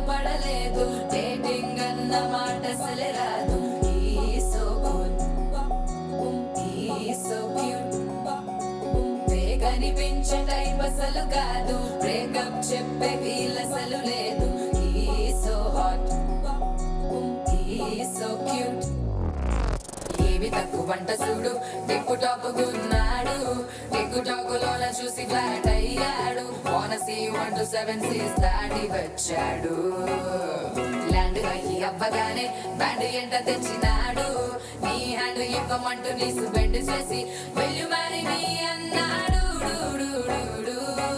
పడలేదు డేటింగ్ అన్న మాట అసలే రాదు He's so good. He's so cute. కనిపించే టైప్ అసలు కాదు బ్రేకప్ చెప్పే వీల్ అసలు లేదు He's so hot. He's so cute. ఏమి తక్కువ వంట చూడు టిక్కు టాక్ గున్నాడు టిక్కు టాక్ లోన చూసి ఫ్లాట్ అయ్యాడు బోనసీ వన్ టు సెవెన్ సీస్ దాటి వచ్చాడు ల్యాండ్ అయ్యి అవ్వగానే బ్యాండ్ ఎంట తెచ్చినాడు నీ హ్యాండ్ ఇవ్వమంటూ నీసు బెండ్ చేసి వెళ్ళు మరి మీ అన్నాడు డు, డు, డు, డు.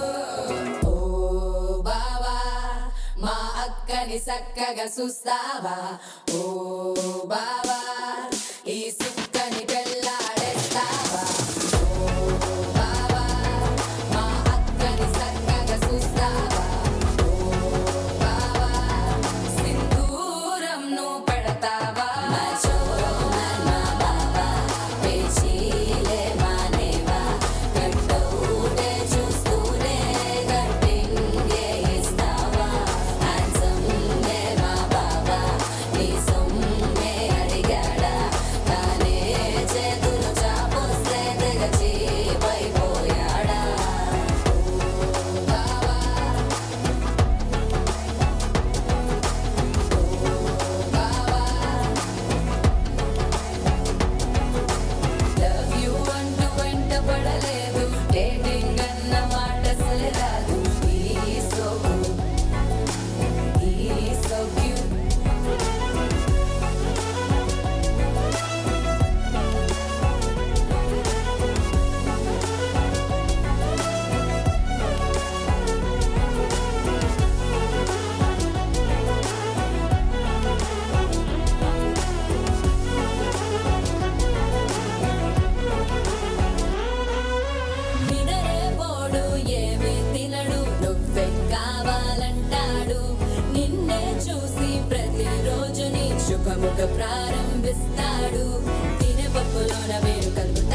ఓ బావా మా అక్కని చక్కగా చూస్తావా ఓ బావా ఈ సుక్కని పెళ్ళాడేస్తావా ఓ బావా మా అక్కని చక్కగా చూస్తావా ఓ బావా సింధూరం నువ్వు పెడతావా మా చోరో మా బావా పేచీలే మానేవా కట్టూటే చూస్తూనే కట్టింగే ఇస్తావా హ్యాండ్సమ్ నే మా బావా నీ సొమ్మే అడిగాడా తానే చేతులు చాపొస్తే తెగ చీపైపోయాడా ఓ బావా లవ్ యు అంటూ వెంట పడలేదు డేటింగ్ అన్న మాట అసలు రాదు ఈ సో ఈ సో క్యూట్ నిదరే పోడు ఏమి తినడు నువ్వే కావాలంటాడు నిన్నే చూసి ప్రతిరోజు నీ శుభముఖ ప్రారంభిస్తాడు తినే పప్పులోన వేరు కలుపు